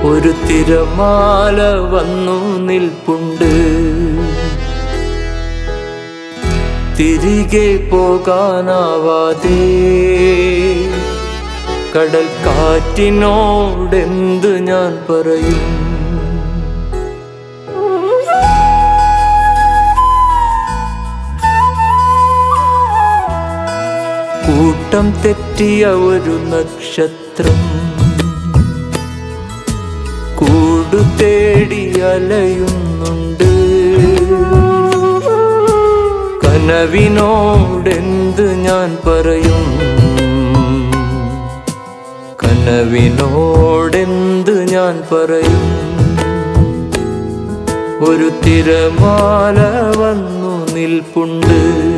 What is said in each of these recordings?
ഒരു തിരമാല വന്നു നിൽപ്പുണ്ട് തിരികെ പോകാനാവാതെ കടൽ കാറ്റിനോടെന്ത് ഞാൻ പറയും കൂട്ടം തെറ്റിയ ഒരു നക്ഷത്രം കൂടു തേടി അലയുന്നുണ്ട് കനവിനോടെന്ത് ഞാൻ പറയും കനവിനോടെന്ത് ഞാൻ പറയും ഒരു തിരമാല വന്നു നിൽപ്പുണ്ട്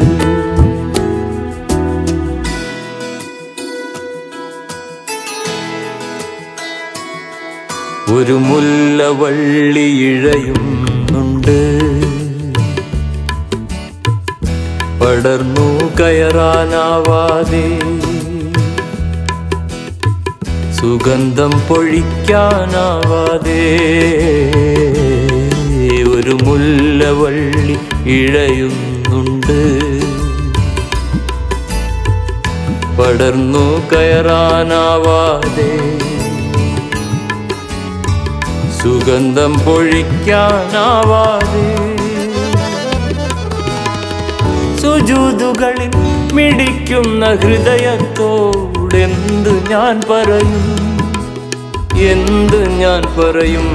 ഒരു മുല്ലവള്ളി ഇഴയുന്നുണ്ട് പടർന്നു കയറാനാവാതെ സുഗന്ധം പൊഴിക്കാനാവാതെ ഒരു മുല്ലവള്ളി ഇഴയുന്നുണ്ട് പടർന്നു കയറാനാവാതെ സുഗന്ധം പൊഴിക്കാനാവാതെ സുജൂതുകളിൽ മിടിക്കുന്ന ഹൃദയത്തോടെന്ത് ഞാൻ പറയും എന്ത് ഞാൻ പറയും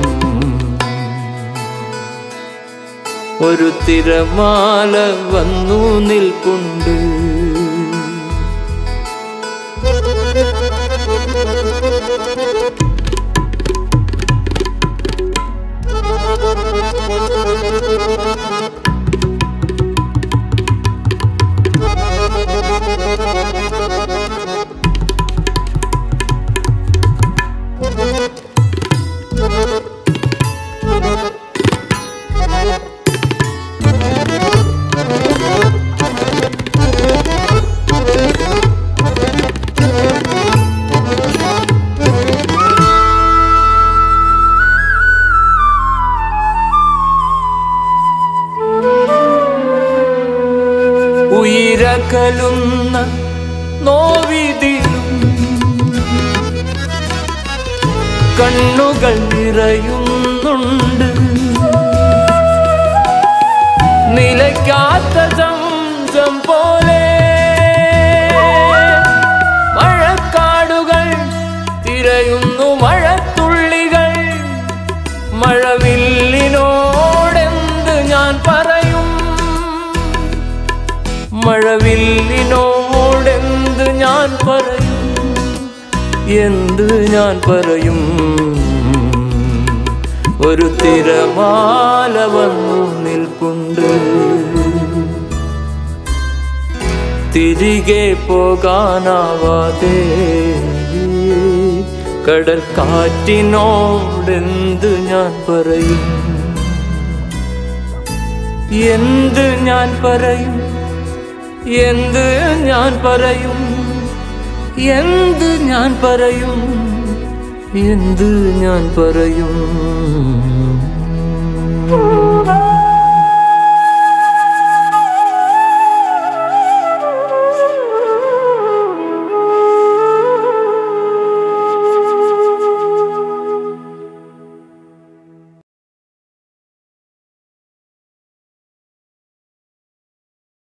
ഒരു തിരമാല വന്നു നിൽപ്പുണ്ട് ഉയരകലുന്ന നോവിതിലും കണ്ണുകൾ നിറയുന്നുണ്ട് നിലയ്ക്കാത്ത സംസം പോലെ മഴക്കാടുകൾ തിരയുന്നു മഴത്തുള്ളികൾ മഴവില്ലിനോടെന്ത് ഞാൻ പറയും മഴവില്ലിനോടെന്ത് ഞാൻ പറയും എന്ത് ഞാൻ പറയും ഒരു തിരമാല വന്നു നിൽപ്പുണ്ട് തിരികെ പോകാനാവാതെ കടൽ കാറ്റിനോടെന്ത് ഞാൻ പറയും എന്ത് ഞാൻ പറയും എന്ത് ഞാൻ പറയും എന്ത് ഞാൻ പറയും എന്ത് ഞാൻ പറയും